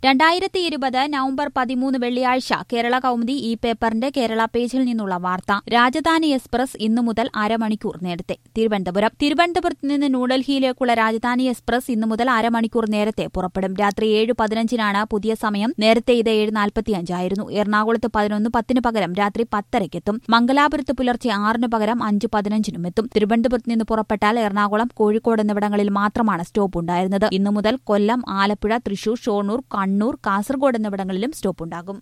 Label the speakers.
Speaker 1: രണ്ടായിരത്തി ഇരുപത് നവംബർ പതിമൂന്ന് വെള്ളിയാഴ്ച കേരള കൗമുദി ഈ പേപ്പറിന്റെ കേരള പേജിൽ നിന്നുള്ള വാർത്ത രാജധാനി എക്സ്പ്രസ് ഇന്നു മുതൽ അരമണിക്കൂർ നേരത്തെ തിരുവനന്തപുരം തിരുവനന്തപുരത്ത് നിന്ന് ന്യൂഡൽഹിയിലേക്കുള്ള രാജധാനി എക്സ്പ്രസ് ഇന്നു മുതൽ അരമണിക്കൂർ നേരത്തെ പുറപ്പെടും രാത്രി ഏഴ് പതിനഞ്ചിനാണ് പുതിയ സമയം നേരത്തെ ഇത് ഏഴ് നാൽപ്പത്തിയഞ്ചായിരുന്നു എറണാകുളത്ത് പതിനൊന്ന് പത്തിന് പകരം രാത്രി പത്തരയ്ക്കെത്തും മംഗലാപുരത്ത് പുലർച്ചെ ആറിന് പകരം അഞ്ച് പതിനഞ്ചിനും എത്തും തിരുവനന്തപുരത്ത് നിന്ന് പുറപ്പെട്ടാൽ എറണാകുളം കോഴിക്കോട് എന്നിവിടങ്ങളിൽ മാത്രമാണ് സ്റ്റോപ്പ് ഉണ്ടായിരുന്നത് ഇന്നു മുതൽ കൊല്ലം ആലപ്പുഴ തൃശൂർ ഷൊർണൂർ കണ്ണൂർ കാസർഗോഡ് എന്നിവിടങ്ങളിലും സ്റ്റോപ്പ് ഉണ്ടാകും